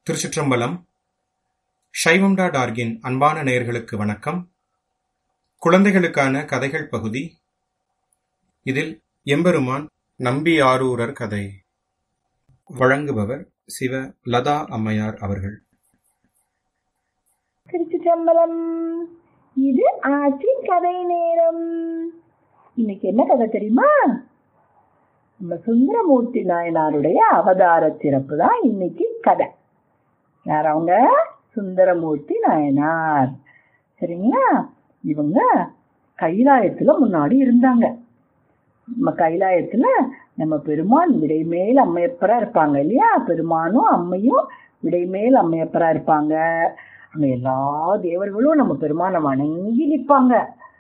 திருச்சிற்றம்பலம் சைவம் டாட் ஆர்கின் அன்பான நேயர்களுக்கு வணக்கம் குழந்தைகளுக்கான கதைகள் பகுதி இதில் எம்பெருமான் நம்பி ஆரூரர் கதை வழங்குபவர் சிவ லதா அம்மையார் அவர்கள் திருச்சிற்றம்பலம் இது ஆற்றின் கதை நேரம் இன்னைக்கு என்ன கதை தெரியுமா நம்ம சுந்தரமூர்த்தி நாயனாருடைய அவதார சிறப்பு தான் இன்னைக்கு கதை யார் அவங்க சுந்தரமூர்த்தி நாயனார் சரிங்களா இவங்க கைலாயத்துல முன்னாடி இருந்தாங்க நம்ம கைலாயத்துல நம்ம பெருமான் விடைமேல் அம்மையப்பரா இருப்பாங்க இல்லையா பெருமானும் அம்மையும் விடைமேல் அம்மையப்பரா இருப்பாங்க அங்க எல்லா தேவர்களும் நம்ம பெருமானை வணங்கி நிற்பாங்க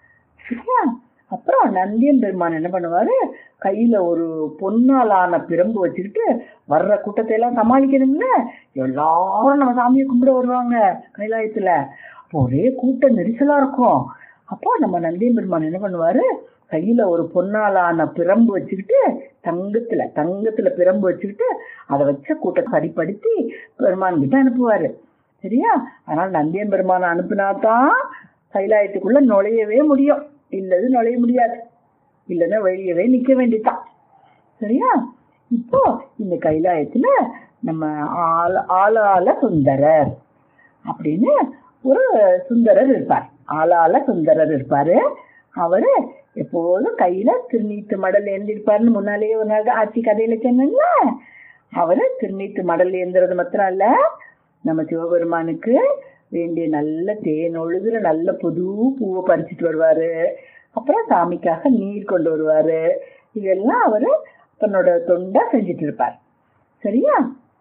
சரியா அப்புறம் நந்தியன் பெருமான் என்ன பண்ணுவாரு கையில ஒரு பொன்னாலான பிரம்பு வச்சுக்கிட்டு வர்ற கூட்டத்தை எல்லாம் சமாளிக்கணும்ல எல்லாரும் நம்ம சாமியை கும்பிட வருவாங்க கைலாயத்துல அப்போ ஒரே கூட்ட நெரிசலா இருக்கும் அப்போ நம்ம நந்தியன் பெருமான் என்ன பண்ணுவாரு கையில ஒரு பொன்னாலான பிரம்பு வச்சுக்கிட்டு தங்கத்துல தங்கத்துல பிரம்பு வச்சுக்கிட்டு அதை வச்ச கூட்டத்தை சரிப்படுத்தி பெருமான் கிட்ட அனுப்புவாரு சரியா அதனால நந்தியன் பெருமானை அனுப்புனாதான் கைலாயத்துக்குள்ள நுழையவே முடியும் இல்லது நுழைய முடியாது இல்லைன்னா வெளியவே நிக்க வேண்டியதான் சரியா இப்போ இந்த கைலாயத்துல நம்ம ஆள ஆளால சுந்தரர் அப்படின்னு ஒரு சுந்தரர் இருப்பார் ஆளால சுந்தரர் இருப்பாரு அவரு எப்போதும் கையில திருநீத்து மடல் ஏந்திருப்பாருன்னு முன்னாலேயே ஒரு நாள் ஆட்சி கதையில சொன்னேன்ல அவரு திருநீத்து மடல் ஏந்துறது மாத்திரம் இல்ல நம்ம சிவபெருமானுக்கு வேண்டிய நல்ல தேன் ஒழுகுற நல்ல புது பூவை பறிச்சுட்டு வருவாரு அப்புறம் சாமிக்காக நீர் கொண்டு வருவாரு இதெல்லாம் அவரு தன்னோட தொண்டா செஞ்சுட்டு இருப்பார் சரியா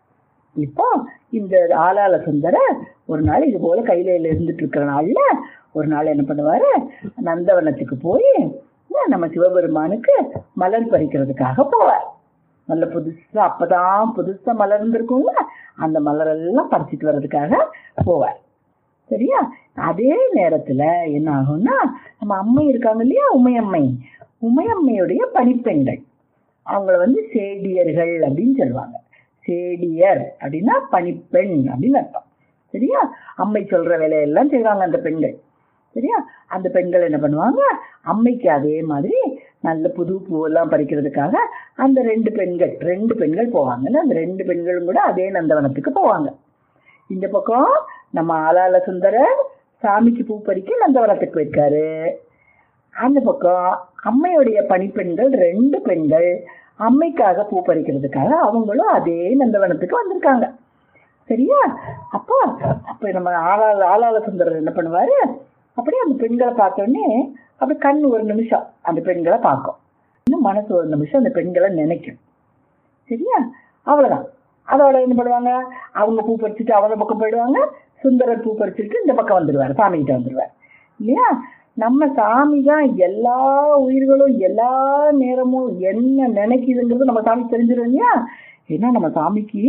இப்போ இந்த ஆளாள சுந்தர ஒரு நாள் இது போல கையில இருந்துட்டு இருக்கிற நாள்ல ஒரு நாள் என்ன பண்ணுவாரு நந்தவனத்துக்கு போய் நம்ம சிவபெருமானுக்கு மலர் பறிக்கிறதுக்காக போவார் நல்ல புதுசா அப்பதான் புதுசா மலர்ந்துருக்கும்ல அந்த மலரெல்லாம் பறிச்சிட்டு வர்றதுக்காக போவார் சரியா அதே நேரத்துல என்ன ஆகும்னா நம்ம அம்மை இருக்காங்க இல்லையா உமையம்மை உமையம்மையுடைய பணிப்பெண்கள் அவங்கள வந்து சேடியர்கள் அப்படின்னு சொல்லுவாங்க சேடியர் அப்படின்னா பணிப்பெண் அப்படின்னு அர்த்தம் சரியா அம்மை சொல்ற வேலையெல்லாம் செய்வாங்க அந்த பெண்கள் சரியா அந்த பெண்கள் என்ன பண்ணுவாங்க அம்மைக்கு அதே மாதிரி நல்ல புது பூவெல்லாம் பறிக்கிறதுக்காக அந்த ரெண்டு பெண்கள் ரெண்டு பெண்கள் போவாங்கல்ல அந்த ரெண்டு பெண்களும் கூட அதே நந்தவனத்துக்கு போவாங்க இந்த பக்கம் நம்ம ஆளாள சுந்தரர் சாமிக்கு பூ பறிக்க நந்தவனத்துக்கு போயிருக்காரு அந்த பக்கம் அம்மையுடைய பணிப்பெண்கள் ரெண்டு பெண்கள் அம்மைக்காக பூ பறிக்கிறதுக்காக அவங்களும் அதே நந்தவனத்துக்கு வந்திருக்காங்க சரியா அப்போ அப்ப நம்ம ஆளாள ஆளாள சுந்தரர் என்ன பண்ணுவாரு அப்படியே அந்த பெண்களை பார்த்தோடனே அப்படி கண் ஒரு நிமிஷம் அந்த பெண்களை பார்க்கும் இன்னும் மனசு ஒரு நிமிஷம் அந்த பெண்களை நினைக்கும் சரியா அவ்வளவுதான் அதோட என்ன பண்ணுவாங்க அவங்க பூ பறிச்சுட்டு அவங்க பக்கம் போயிடுவாங்க சுந்தரர் பூ பறிச்சுட்டு இந்த பக்கம் வந்துடுவார் சாமி கிட்ட வந்துடுவார் இல்லையா நம்ம சாமி தான் எல்லா உயிர்களும் எல்லா நேரமும் என்ன நினைக்குதுங்கிறது நம்ம சாமி தெரிஞ்சிடும் இல்லையா ஏன்னா நம்ம சாமிக்கு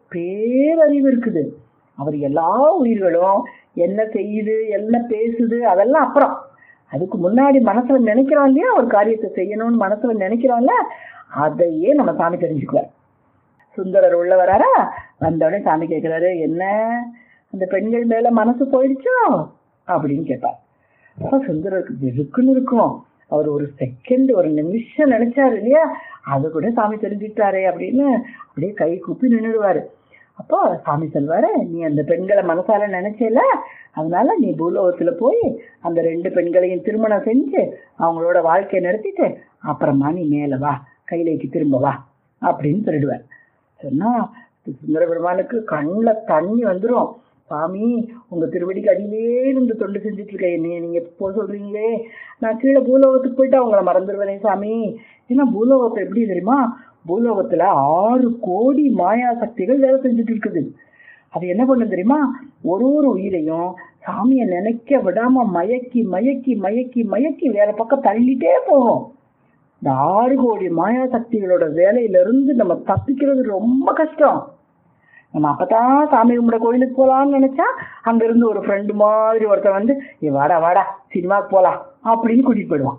பேரறிவு இருக்குது அவர் எல்லா உயிர்களும் என்ன செய்யுது என்ன பேசுது அதெல்லாம் அப்புறம் அதுக்கு முன்னாடி மனசுல நினைக்கிறோம் இல்லையா ஒரு காரியத்தை செய்யணும்னு மனசுல நினைக்கிறோம்ல அதையே நம்ம சாமி தெரிஞ்சுக்குவார் சுந்தரர் உள்ள வராரா வந்தோடனே சாமி கேட்கிறாரு என்ன அந்த பெண்கள் மேல மனசு போயிடுச்சோ அப்படின்னு கேட்பார் அப்ப சுந்தரருக்கு வெறுக்குன்னு இருக்கும் அவர் ஒரு செகண்ட் ஒரு நிமிஷம் நினைச்சாரு இல்லையா அது கூட சாமி தெரிஞ்சுக்கிட்டாரே அப்படின்னு அப்படியே கை குப்பி நின்றுடுவாரு அப்போ சாமி சொல்வாரு நீ அந்த பெண்களை மனசால நினைச்சல அதனால நீ பூலோகத்துல போய் அந்த ரெண்டு பெண்களையும் திருமணம் செஞ்சு அவங்களோட வாழ்க்கையை நடத்திட்டு அப்புறமா நீ மேல வா கையிலைக்கு திரும்ப வா அப்படின்னு சொல்லிடுவார் சொன்னா சுந்தர பெருமானுக்கு கண்ணில் தண்ணி வந்துடும் சாமி உங்க திருவடிக்கு அடியிலே இருந்து தொண்டு செஞ்சுட்டு இருக்கேன் என்னைய நீங்க போ சொல்றீங்களே நான் கீழே பூலோகத்துக்கு போயிட்டு அவங்கள மறந்துடுவேனே சாமி ஏன்னா பூலோகத்தை எப்படி தெரியுமா பூலோகத்துல ஆறு கோடி மாயா சக்திகள் வேலை செஞ்சுட்டு இருக்குது அது என்ன பண்ணு தெரியுமா ஒரு ஒரு உயிரையும் சாமியை நினைக்க விடாம மயக்கி மயக்கி மயக்கி மயக்கி வேற பக்கம் தள்ளிட்டே போகும் இந்த ஆறு கோடி மாயா சக்திகளோட வேலையில இருந்து நம்ம தப்பிக்கிறது ரொம்ப கஷ்டம் நம்ம அப்பதான் சாமி கும்பிட கோயிலுக்கு போலாம்னு நினைச்சா அங்க இருந்து ஒரு ஃப்ரெண்டு மாதிரி ஒருத்தன் வந்து ஏ வாடா வாடா சினிமாக்கு போலாம் அப்படின்னு கூட்டிட்டு போயிடுவான்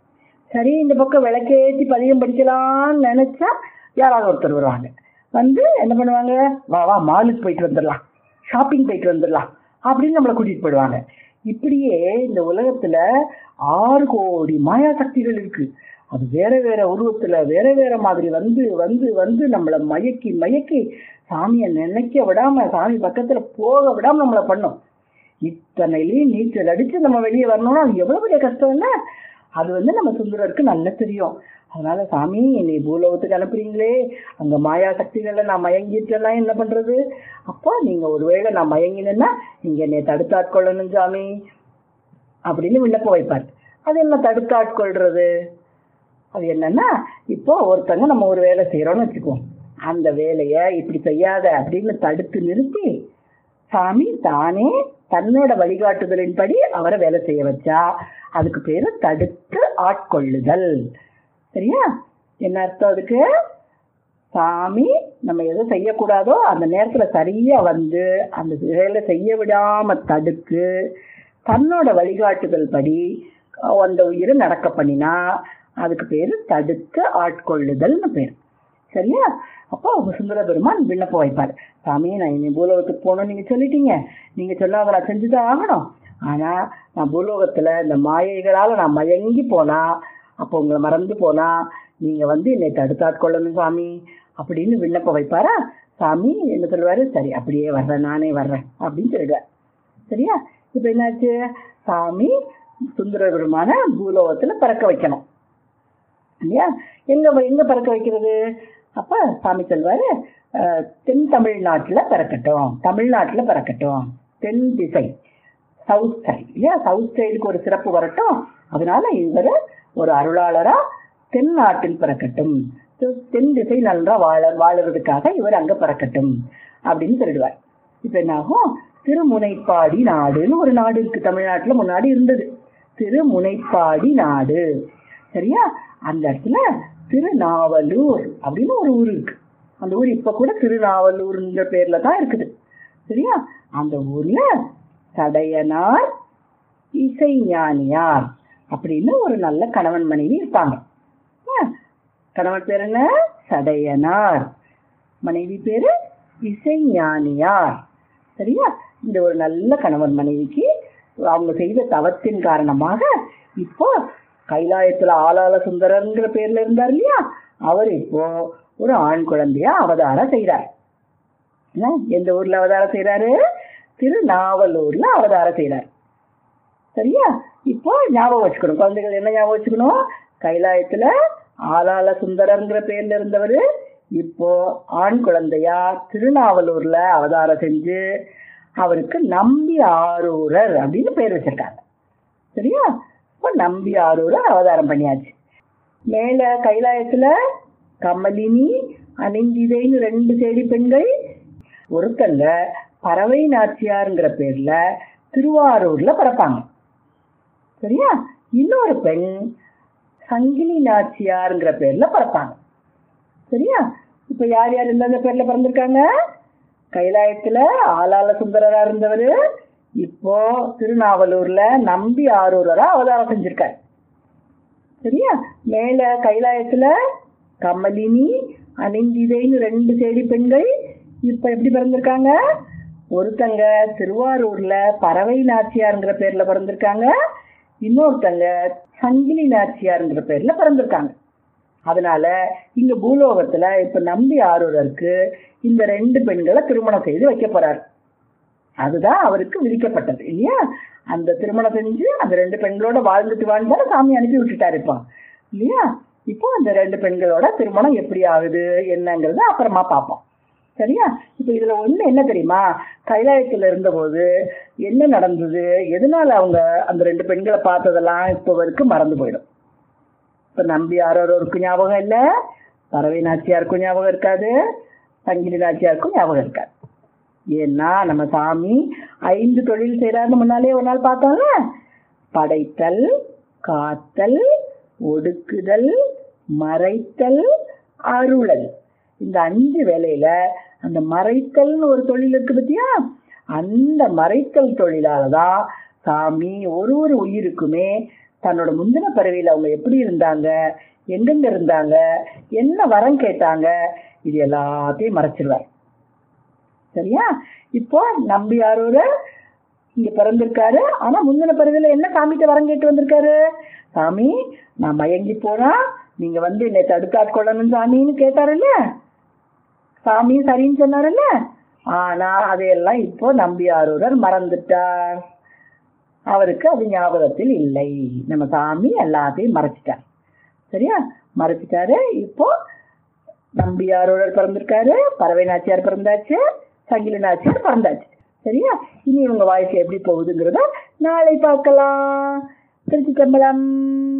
சரி இந்த பக்கம் விளக்கேற்றி பதியம் படிக்கலாம்னு நினைச்சா யாராவது ஒருத்தர் வருவாங்க வந்து என்ன பண்ணுவாங்க வா வா மாலுக்கு போயிட்டு வந்துடலாம் ஷாப்பிங் போயிட்டு வந்துடலாம் அப்படின்னு நம்மளை கூட்டிட்டு போயிடுவாங்க இப்படியே இந்த உலகத்துல ஆறு கோடி மாயா சக்திகள் இருக்கு அது வேற வேற உருவத்துல வேற வேற மாதிரி வந்து வந்து வந்து நம்மளை மயக்கி மயக்கி சாமியை நினைக்க விடாம சாமி பக்கத்துல போக விடாம நம்மளை பண்ணும் இத்தனையிலையும் நீச்சல் அடிச்சு நம்ம வெளியே வரணும்னா அது எவ்வளவு பெரிய கஷ்டம் இல்ல அது வந்து நம்ம சுந்தரருக்கு நல்லா தெரியும் அதனால சாமி என்னை பூலோகத்துக்கு அனுப்புறீங்களே அங்க மாயா சக்திகளை நான் மயங்கிட்டேன்னா என்ன பண்றது அப்போ நீங்க ஒருவேளை நான் மயங்கினேன்னா நீங்க என்னை தடுத்தாட்கொள்ளணும் சாமி அப்படின்னு விண்ணப்பம் வைப்பார் அது என்ன தடுத்தாட்கொள்றது அது என்னன்னா இப்போ ஒருத்தங்க நம்ம ஒரு வேலை செய்யறோம்னு வச்சுக்குவோம் அந்த வேலையை இப்படி செய்யாத அப்படின்னு தடுத்து நிறுத்தி சாமி தானே தன்னோட வழிகாட்டுதலின்படி அவரை வேலை செய்ய வச்சா அதுக்கு பேரு தடுத்து ஆட்கொள்ளுதல் சரியா என்ன அர்த்தம் அதுக்கு சாமி நம்ம எது செய்யக்கூடாதோ அந்த நேரத்துல சரியா வந்து அந்த வேலை செய்ய விடாம தடுக்கு தன்னோட வழிகாட்டுதல் படி அந்த உயிரை நடக்க பண்ணினா அதுக்கு பேரு தடுத்து ஆட்கொள்ளுதல்னு பேர் சரியா அப்போ சுந்தர பெருமான் விண்ணப்பம் வைப்பார் சாமி நான் இனி பூலோகத்துக்கு போகணும்னு நீங்க சொல்லிட்டீங்க நீங்க சொல்லாத நான் செஞ்சுதான் ஆகணும் ஆனா நான் பூலோகத்துல இந்த மாயைகளால நான் மயங்கி போனா அப்போ உங்களை மறந்து போனா நீங்க வந்து என்னை தடுத்தாட்கொள்ளணும் சாமி அப்படின்னு விண்ணப்பம் வைப்பாரா சாமி என்ன சொல்லுவாரு சரி அப்படியே வர்றேன் நானே வர்றேன் அப்படின்னு சொல்லிடுவார் சரியா இப்ப என்னாச்சு சாமி சுந்தர பெருமான பூலோகத்துல பிறக்க வைக்கணும் இல்லையா எங்க எங்க பிறக்க வைக்கிறது அப்ப சாமி சொல்வாரு அஹ், தென் தமிழ்நாட்டுல பிறக்கட்டும் தமிழ்நாட்டுல பிறக்கட்டும் தென் திசை சவுத் சைடு இல்லையா சவுத் சைடுக்கு ஒரு சிறப்பு வரட்டும் அதனால இவர் ஒரு அருளாளரா தென் நாட்டில் பிறக்கட்டும் தெ- தென் திசை நல்லா வாழ வாழறதுக்காக இவர் அங்க பிறக்கட்டும் அப்படின்னு சொல்லிடுவார் இப்ப என்ன ஆகும் திருமுனைப்பாடி நாடுன்னு ஒரு நாடு இருக்கு தமிழ்நாட்டுல முன்னாடி இருந்தது திருமுனைப்பாடி நாடு சரியா அந்த இடத்துல திருநாவலூர் அப்படின்னு ஒரு ஊர் இருக்கு அந்த ஊர் இப்ப கூட திருநாவலூர்ன்ற பேர்ல தான் இருக்குது சரியா அந்த ஊர்ல சடையனார் இசைஞானியார் அப்படின்னு ஒரு நல்ல கணவன் மனைவி இருப்பாங்க ஆ, கணவன் பேர் என்ன சடையனார் மனைவி பேரு இசைஞானியார் சரியா இந்த ஒரு நல்ல கணவன் மனைவிக்கு அவங்க செய்த தவத்தின் காரணமாக இப்போ கைலாயத்துல ஆளாள சுந்தரர்ங்கிற பேர்ல இருந்தார் இல்லையா அவர் இப்போ ஒரு ஆண் குழந்தையா அவதாரம் செய்றார் என்ன? எந்த ஊர்ல அவதாரம் செய்றாரு திருநாவலூர்ல அவதாரம் செய்றார் சரியா இப்போ ஞாபகம் வச்சுக்கணும் குழந்தைகள் என்ன ஞாபகம் வச்சுக்கணும் கைலாயத்துல ஆளாள சுந்தரங்கிற பேர்ல இருந்தவர் இப்போ ஆண் குழந்தையா திருநாவலூர்ல அவதாரம் செஞ்சு அவருக்கு நம்பி ஆரூரர் அப்படின்னு பேர் வச்சிருக்காங்க சரியா இப்போ நம்பி ஆரூரர் அவதாரம் பண்ணியாச்சு மேல கைலாயத்துல கமலினி அணிந்திதைன்னு ரெண்டு சேடி பெண்கள் ஒருத்தங்க பறவை நாச்சியாருங்கிற பேர்ல திருவாரூர்ல பிறப்பாங்க சரியா இன்னொரு பெண் சங்கிலி நாச்சியாருங்கிற பேர்ல பிறப்பாங்க சரியா இப்ப யார் யார் எந்தெந்த பேர்ல பிறந்திருக்காங்க கைலாயத்துல ஆளாள சுந்தரரா இருந்தவர் இப்போ திருநாவலூர்ல நம்பி ஆரூரரா அவதாரம் செஞ்சிருக்காரு சரியா மேல கைலாயத்துல கமலினி அணிந்திதைன்னு ரெண்டு சேடி பெண்கள் இப்ப எப்படி பிறந்திருக்காங்க ஒருத்தங்க திருவாரூர்ல பறவை நாச்சியாருங்கிற பேர்ல பிறந்திருக்காங்க இன்னொருத்தங்க சங்கிலி நாச்சியாருங்கிற பேர்ல பிறந்திருக்காங்க அதனால இங்க பூலோகத்துல இப்ப நம்பி ஆரூரருக்கு இந்த ரெண்டு பெண்களை திருமணம் செய்து வைக்க போறாரு அதுதான் அவருக்கு விதிக்கப்பட்டது இல்லையா அந்த திருமணம் செஞ்சு அந்த ரெண்டு பெண்களோட வாழ்ந்துட்டு வாழ்ந்தாரு சாமி அனுப்பி விட்டுட்டாரு இப்போ இல்லையா இப்போ அந்த ரெண்டு பெண்களோட திருமணம் எப்படி ஆகுது என்னங்கிறத அப்புறமா பார்ப்போம் சரியா இப்போ இதுல ஒண்ணு என்ன தெரியுமா கைலாயத்துல இருந்தபோது என்ன நடந்தது எதனால அவங்க அந்த ரெண்டு பெண்களை பார்த்ததெல்லாம் இப்போ வரைக்கும் மறந்து போயிடும் இப்ப நம்பி யாரோருக்கு ஞாபகம் இல்ல பறவை நாச்சியாருக்கும் ஞாபகம் இருக்காது சங்கிலி நாச்சியாருக்கும் ஞாபகம் இருக்காது ஏன்னா நம்ம சாமி ஐந்து தொழில் செய்யறாருன்னு முன்னாலே ஒரு நாள் பார்த்தோம்ல படைத்தல் காத்தல் ஒடுக்குதல் மறைத்தல் அருளல் இந்த அஞ்சு வேலையில அந்த மறைத்தல்னு ஒரு தொழில் இருக்கு பத்தியா அந்த மறைத்தல் தொழிலாலதான் சாமி ஒரு ஒரு உயிருக்குமே தன்னோட முந்தின பிறவியில அவங்க எப்படி இருந்தாங்க எங்கெங்க இருந்தாங்க என்ன வரம் கேட்டாங்க இது எல்லாத்தையும் மறைச்சிருவார் சரியா இப்போ நம்பியாரூர இங்க பிறந்திருக்காரு ஆனா முந்தின பிறவில என்ன சாமிகிட்ட வரம் கேட்டு வந்திருக்காரு சாமி நான் மயங்கி போனா நீங்க வந்து என்னை தடுக்காட்கொள்ளணும் சாமின்னு கேட்டாருல்ல சாமி சரின்னு சொன்னாருல்ல ஆனா அதையெல்லாம் இப்போ நம்பியாரூரர் மறந்துட்டார் அவருக்கு அது ஞாபகத்தில் இல்லை நம்ம சாமி எல்லாத்தையும் மறைச்சிட்டார் சரியா மறைச்சிட்டாரு இப்போ நம்பியாரூரர் பிறந்திருக்காரு பறவை நாச்சியார் பிறந்தாச்சு சங்கிலி நாச்சியார் பிறந்தாச்சு சரியா இனி இவங்க வாழ்க்கை எப்படி போகுதுங்கிறத நாளை பார்க்கலாம் திருச்சி கம்பளம்